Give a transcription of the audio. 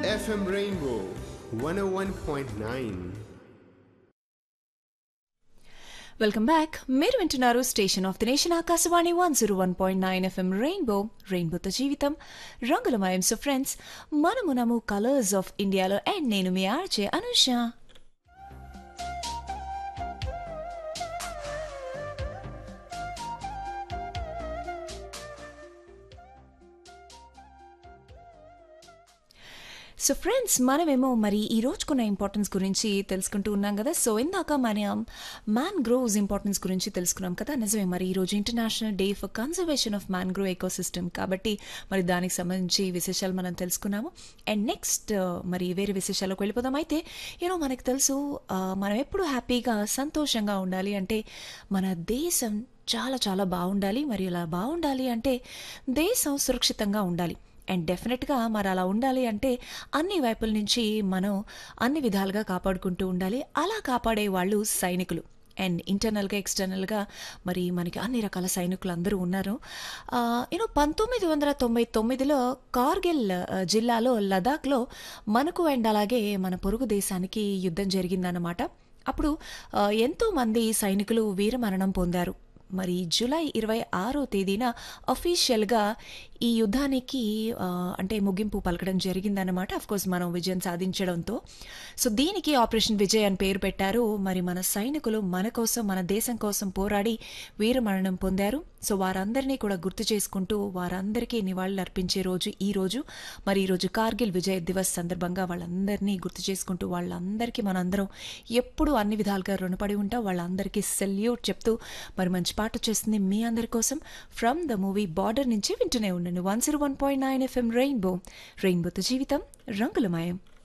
FM Rainbow 101.9. Welcome back మీరు వింటున్నారు station of the nation Akashvani one zero one point nine FM rainbow రెయిన్బోతో జీవితం రంగులమయం సో ఫ్రెండ్స్ మనమునము కలర్స్ ఆఫ్ ఇండియాలో అండ్ నేను మీ ఆర్చే అనుష సో ఫ్రెండ్స్ మనమేమో మరి ఈ రోజుకున్న ఇంపార్టెన్స్ గురించి తెలుసుకుంటూ ఉన్నాం కదా సో ఇందాక మనం మ్యాన్ గ్రోవ్స్ ఇంపార్టెన్స్ గురించి తెలుసుకున్నాం కదా నిజమే మరి ఈ రోజు international day for conservation of mangrove ecosystem కాబట్టి మరి దానికి సంబంధించి విశేషాలు మనం తెలుసుకున్నాము అండ్ నెక్స్ట్ మరి వేరే విశేషాలకు వెళ్ళిపోదాం అయితే యూనో మనకు తెలుసు ఆ, మనం ఎప్పుడు హ్యాపీగా సంతోషంగా ఉండాలి అంటే మన దేశం చాలా చాలా బాగుండాలి మరి ఇలా బాగుండాలి అంటే దేశం సురక్షితంగా ఉండాలి అండ్ డెఫినెట్గా మరి అలా ఉండాలి అంటే అన్ని వైపుల నుంచి మనం అన్ని విధాలుగా కాపాడుకుంటూ ఉండాలి అలా కాపాడే వాళ్ళు సైనికులు అండ్ ఇంటర్నల్గా ఎక్స్టర్నల్గా మరి మనకి అన్ని రకాల సైనికులు అందరూ ఉన్నారు యూనో పంతొమ్మిది వందల తొంభై తొమ్మిదిలో కార్గిల్ ఆ, జిల్లాలో లదాఖ్లో మనకు అండ్ అలాగే మన పొరుగు దేశానికి యుద్ధం జరిగిందన్నమాట అప్పుడు ఆ, ఎంతో మంది సైనికులు వీరమరణం పొందారు మరి జూలై ఇరవై ఆరో తేదీన అఫీషియల్గా ఈ యుద్ధానికి ఆ, అంటే ముగింపు పలకడం జరిగిందన్నమాట కోర్స్ మనం విజయం సాధించడంతో సో దీనికి ఆపరేషన్ విజయ్ అని పేరు పెట్టారు మరి మన సైనికులు మన కోసం మన దేశం కోసం పోరాడి వీరమరణం పొందారు సో వారందరినీ కూడా గుర్తు చేసుకుంటూ వారందరికీ నివాళులు అర్పించే రోజు ఈ రోజు మరి ఈ రోజు కార్గిల్ విజయ్ దివస్ సందర్భంగా వాళ్ళందరినీ గుర్తు చేసుకుంటూ వాళ్ళందరికీ మనందరం ఎప్పుడు అన్ని విధాలుగా రుణపడి ఉంటాం వాళ్ళందరికీ సెల్యూట్ చెప్తూ మరి మంచి పాట చేస్తుంది మీ అందరి కోసం ఫ్రమ్ ద మూవీ బార్డర్ నుంచి వింటూనే ఉండండి one zero one point nine FM rainbow రెయిన్బోతో జీవితం రంగులమయం